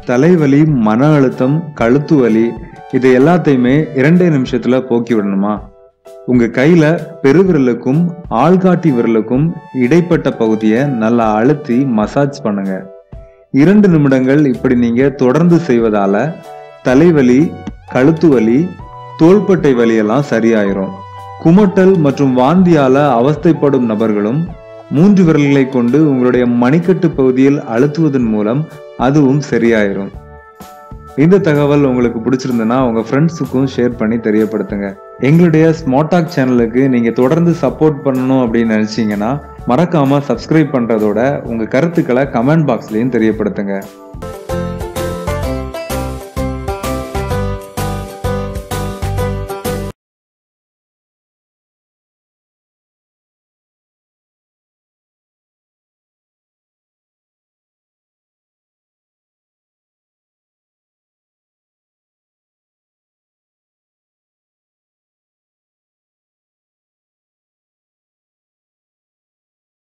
தலைவலி மன அழுத்தம் கழுத்து வலி இது எல்லாத்தையுமே இரண்டே நிமிஷத்துல போக்கி விடணுமா உங்க கையில பெருவிரலுக்கும் ஆள்காட்டி விரலுக்கும் இடைப்பட்ட பகுதியை நல்லா அழுத்தி மசாஜ் பண்ணுங்க இரண்டு நிமிடங்கள் இப்படி நீங்க தொடர்ந்து செய்வதால தலைவலி கழுத்து வலி தோள்பட்டை வலியெல்லாம் சரியாயிரும் குமட்டல் மற்றும் வாந்தியால அவஸ்தைப்படும் நபர்களும் மூன்று விரல்களை கொண்டு உங்களுடைய மணிக்கட்டு பகுதியில் அழுத்துவதன் மூலம் அதுவும் சரியாயிரும் இந்த தகவல் உங்களுக்கு பிடிச்சிருந்ததுன்னா உங்க ஃப்ரெண்ட்ஸுக்கும் ஷேர் பண்ணி தெரியப்படுத்துங்க எங்களுடைய ஸ்மார்டாக் சேனலுக்கு நீங்க தொடர்ந்து சப்போர்ட் பண்ணணும் அப்படின்னு நினைச்சீங்கன்னா மறக்காம சப்ஸ்கிரைப் பண்றதோட உங்க கருத்துக்களை கமெண்ட் பாக்ஸ்லயும் தெரியப்படுத்துங்க